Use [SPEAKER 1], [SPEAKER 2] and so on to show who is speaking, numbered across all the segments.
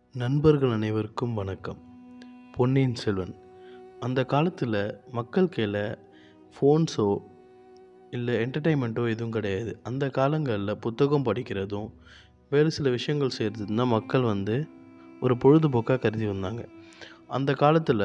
[SPEAKER 1] நண்பர்கள் அனைவருக்கும் வணக்கம் பொன்னியின் செல்வன் அந்த காலத்தில் மக்கள் கையில் ஃபோன்ஸோ இல்லை என்டர்டெயின்மெண்ட்டோ எதுவும் கிடையாது அந்த காலங்களில் புத்தகம் படிக்கிறதும் வேறு சில விஷயங்கள் செய்கிறதும் தான் மக்கள் வந்து ஒரு பொழுதுபோக்காக கருதி வந்தாங்க அந்த காலத்தில்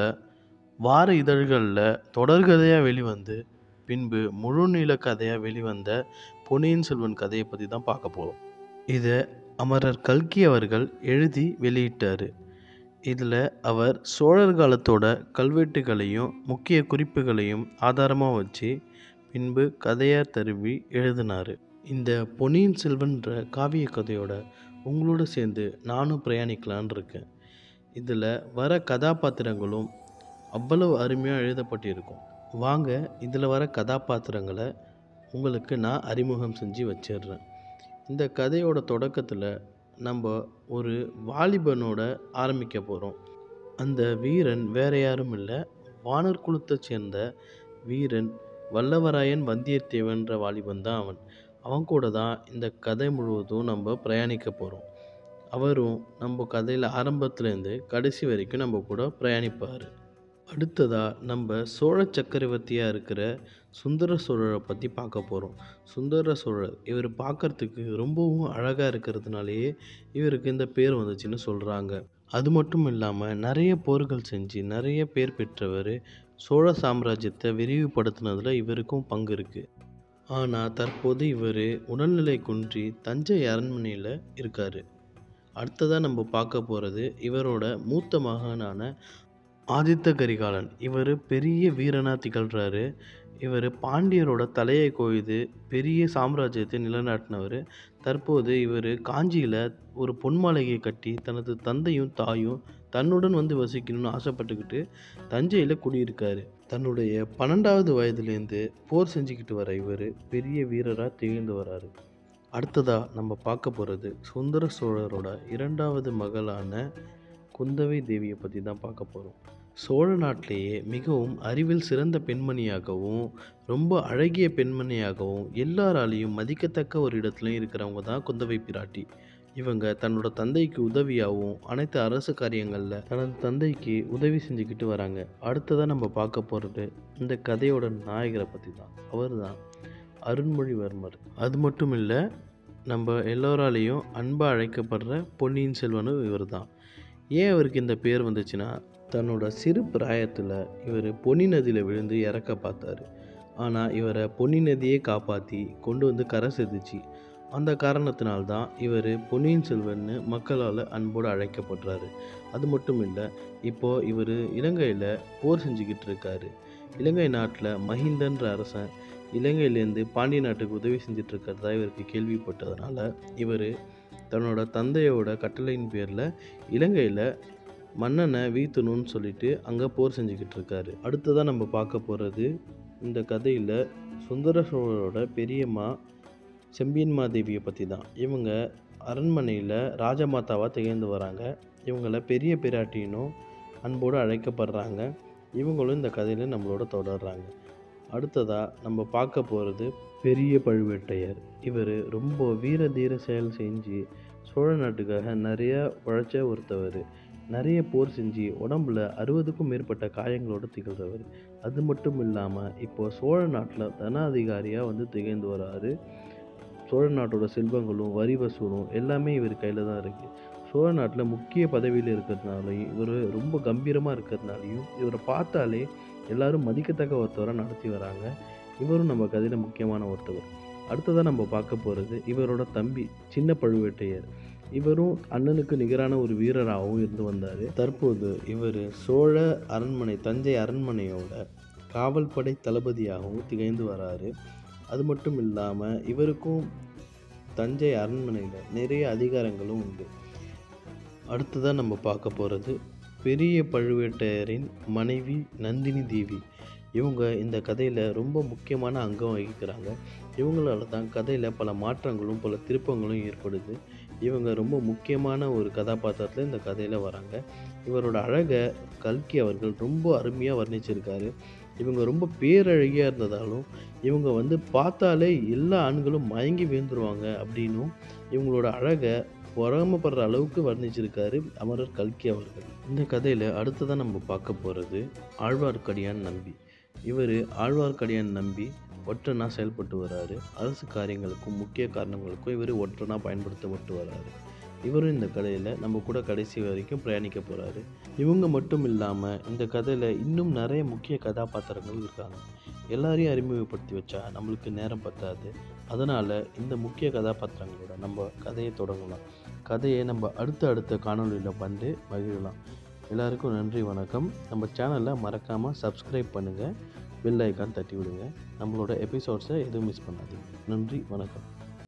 [SPEAKER 1] வார இதழ்களில் தொடர்கதையாக வெளிவந்து பின்பு முழு நீள கதையாக வெளிவந்த பொன்னியின் செல்வன் கதையை பற்றி தான் பார்க்க போகிறோம் இதை அமரர் கல்கி அவர்கள் எழுதி வெளியிட்டார் இதில் அவர் சோழர் காலத்தோட கல்வெட்டுகளையும் முக்கிய குறிப்புகளையும் ஆதாரமாக வச்சு பின்பு கதையாக தருவி எழுதினார் இந்த பொன்னியின் செல்வன்ற காவிய கதையோட உங்களோட சேர்ந்து நானும் பிரயாணிக்கலான் இருக்கேன் இதில் வர கதாபாத்திரங்களும் அவ்வளவு அருமையாக எழுதப்பட்டிருக்கும் வாங்க இதில் வர கதாபாத்திரங்களை உங்களுக்கு நான் அறிமுகம் செஞ்சு வச்சிடுறேன் இந்த கதையோட தொடக்கத்தில் நம்ம ஒரு வாலிபனோட ஆரம்பிக்க போகிறோம் அந்த வீரன் வேற யாரும் இல்லை வானர் குலத்தை சேர்ந்த வீரன் வல்லவராயன் வந்தியத்தேவன்ற வாலிபன் தான் அவன் அவன் கூட தான் இந்த கதை முழுவதும் நம்ம பிரயாணிக்க போகிறோம் அவரும் நம்ம கதையில் ஆரம்பத்துலேருந்து கடைசி வரைக்கும் நம்ம கூட பிரயாணிப்பார் அடுத்ததாக நம்ம சோழ சக்கரவர்த்தியாக இருக்கிற சுந்தர சோழரை பற்றி பார்க்க போகிறோம் சுந்தர சோழர் இவர் பார்க்கறதுக்கு ரொம்பவும் அழகாக இருக்கிறதுனாலேயே இவருக்கு இந்த பேர் வந்துச்சுன்னு சொல்கிறாங்க அது மட்டும் இல்லாமல் நிறைய போர்கள் செஞ்சு நிறைய பேர் பெற்றவர் சோழ சாம்ராஜ்யத்தை விரிவுபடுத்தினதில் இவருக்கும் பங்கு இருக்குது ஆனால் தற்போது இவர் உடல்நிலை குன்றி தஞ்சை அரண்மனையில் இருக்கார் அடுத்ததாக நம்ம பார்க்க போகிறது இவரோட மூத்த மகனான ஆதித்த கரிகாலன் இவர் பெரிய வீரனாக திகழ்கிறாரு இவர் பாண்டியரோட தலையை கொய்து பெரிய சாம்ராஜ்யத்தை நிலைநாட்டினவர் தற்போது இவர் காஞ்சியில் ஒரு பொன்மாளிகையை கட்டி தனது தந்தையும் தாயும் தன்னுடன் வந்து வசிக்கணும்னு ஆசைப்பட்டுக்கிட்டு தஞ்சையில் குடியிருக்காரு தன்னுடைய பன்னெண்டாவது வயதுலேருந்து போர் செஞ்சுக்கிட்டு வர இவர் பெரிய வீரராக திகழ்ந்து வராரு அடுத்ததாக நம்ம பார்க்க போகிறது சுந்தர சோழரோட இரண்டாவது மகளான குந்தவை தேவியை பற்றி தான் பார்க்க போகிறோம் சோழ நாட்டிலேயே மிகவும் அறிவில் சிறந்த பெண்மணியாகவும் ரொம்ப அழகிய பெண்மணியாகவும் எல்லாராலையும் மதிக்கத்தக்க ஒரு இடத்துலையும் இருக்கிறவங்க தான் குந்தவை பிராட்டி இவங்க தன்னோட தந்தைக்கு உதவியாகவும் அனைத்து அரசு காரியங்களில் தனது தந்தைக்கு உதவி செஞ்சுக்கிட்டு வராங்க அடுத்ததாக நம்ம பார்க்க போகிறது இந்த கதையோட நாயகரை பற்றி தான் அவர் தான் அருண்மொழிவர்மர் அது மட்டும் இல்லை நம்ம எல்லோராலையும் அன்பாக அழைக்கப்படுற பொன்னியின் செல்வனும் இவர் தான் ஏன் அவருக்கு இந்த பேர் வந்துச்சுன்னா தன்னோட சிறு பிராயத்தில் இவர் பொன்னி நதியில் விழுந்து இறக்க பார்த்தாரு ஆனால் இவரை பொன்னி நதியே காப்பாற்றி கொண்டு வந்து கரை சேர்த்துச்சு அந்த காரணத்தினால்தான் இவர் பொன்னியின் செல்வன்னு மக்களால் அன்போடு அழைக்கப்படுறாரு அது மட்டும் இல்லை இப்போது இவர் இலங்கையில் போர் செஞ்சுக்கிட்டு இருக்காரு இலங்கை நாட்டில் மஹிந்தன்ற அரசன் இலங்கையிலேருந்து பாண்டிய நாட்டுக்கு உதவி செஞ்சுட்டு இருக்கிறதா இவருக்கு கேள்விப்பட்டதுனால இவர் தன்னோட தந்தையோட கட்டளையின் பேரில் இலங்கையில் மன்னனை வீழ்த்தணும்னு சொல்லிட்டு அங்கே போர் செஞ்சுக்கிட்டு இருக்காரு அடுத்ததாக நம்ம பார்க்க போகிறது இந்த கதையில் சுந்தர சோழரோட பெரியம்மா செம்பியன்மா தேவியை பற்றி தான் இவங்க அரண்மனையில் ராஜமாதாவாக திகழ்ந்து வராங்க இவங்கள பெரிய பிராட்டினும் அன்போடு அழைக்கப்படுறாங்க இவங்களும் இந்த கதையில் நம்மளோட தொடர்றாங்க அடுத்ததாக நம்ம பார்க்க போகிறது பெரிய பழுவேட்டையர் இவர் ரொம்ப வீர தீர செயல் செஞ்சு சோழ நாட்டுக்காக நிறையா உழைச்ச ஒருத்தவர் நிறைய போர் செஞ்சு உடம்புல அறுபதுக்கும் மேற்பட்ட காயங்களோடு திகழ்கிறவர் அது மட்டும் இல்லாமல் இப்போ சோழ நாட்டில் தனாதிகாரியாக வந்து திகழ்ந்து வராரு சோழ நாட்டோட செல்வங்களும் வரி வசூலும் எல்லாமே இவர் கையில் தான் இருக்குது சோழ நாட்டில் முக்கிய பதவியில் இருக்கிறதுனாலையும் இவர் ரொம்ப கம்பீரமாக இருக்கிறதுனாலையும் இவரை பார்த்தாலே எல்லாரும் மதிக்கத்தக்க ஒருத்தவராக நடத்தி வராங்க இவரும் நம்ம கதையில் முக்கியமான ஒருத்தவர் அடுத்ததாக நம்ம பார்க்க போகிறது இவரோட தம்பி சின்ன பழுவேட்டையர் இவரும் அண்ணனுக்கு நிகரான ஒரு வீரராகவும் இருந்து வந்தார் தற்போது இவர் சோழ அரண்மனை தஞ்சை அரண்மனையோட காவல்படை தளபதியாகவும் திகழ்ந்து வராரு அது மட்டும் இல்லாமல் இவருக்கும் தஞ்சை அரண்மனையில் நிறைய அதிகாரங்களும் உண்டு அடுத்ததாக நம்ம பார்க்க போகிறது பெரிய பழுவேட்டையரின் மனைவி நந்தினி தேவி இவங்க இந்த கதையில் ரொம்ப முக்கியமான அங்கம் வகிக்கிறாங்க இவங்களால தான் கதையில் பல மாற்றங்களும் பல திருப்பங்களும் ஏற்படுது இவங்க ரொம்ப முக்கியமான ஒரு கதாபாத்திரத்தில் இந்த கதையில் வராங்க இவரோட அழகை கல்கி அவர்கள் ரொம்ப அருமையாக வர்ணிச்சிருக்காரு இவங்க ரொம்ப பேரழகியாக இருந்ததாலும் இவங்க வந்து பார்த்தாலே எல்லா ஆண்களும் மயங்கி விழுந்துருவாங்க அப்படின்னும் இவங்களோட அழகை பொறாமப்படுற அளவுக்கு வர்ணிச்சிருக்காரு அமரர் கல்கி அவர்கள் இந்த கதையில் அடுத்ததான் நம்ம பார்க்க போகிறது ஆழ்வார்க்கடியான் நம்பி இவர் ஆழ்வார்க்கடியான் நம்பி ஒற்றனாக செயல்பட்டு வராரு அரசு காரியங்களுக்கும் முக்கிய காரணங்களுக்கும் இவர் ஒற்றனாக பயன்படுத்தப்பட்டு வராரு இவரும் இந்த கதையில் நம்ம கூட கடைசி வரைக்கும் பிரயாணிக்க போகிறாரு இவங்க மட்டும் இல்லாமல் இந்த கதையில் இன்னும் நிறைய முக்கிய கதாபாத்திரங்கள் இருக்காங்க எல்லாரையும் அறிமுகப்படுத்தி வச்சா நம்மளுக்கு நேரம் பத்தாது அதனால் இந்த முக்கிய கதாபாத்திரங்களோட நம்ம கதையை தொடங்கலாம் கதையை நம்ம அடுத்த அடுத்த காணொலியில் வந்து மகிழலாம் எல்லாருக்கும் நன்றி வணக்கம் நம்ம சேனலை மறக்காமல் சப்ஸ்கிரைப் பண்ணுங்கள் பெல் ஐக்கான் தட்டி விடுங்க நம்மளோட எபிசோட்ஸை எதுவும் மிஸ் பண்ணாதீங்க நன்றி வணக்கம்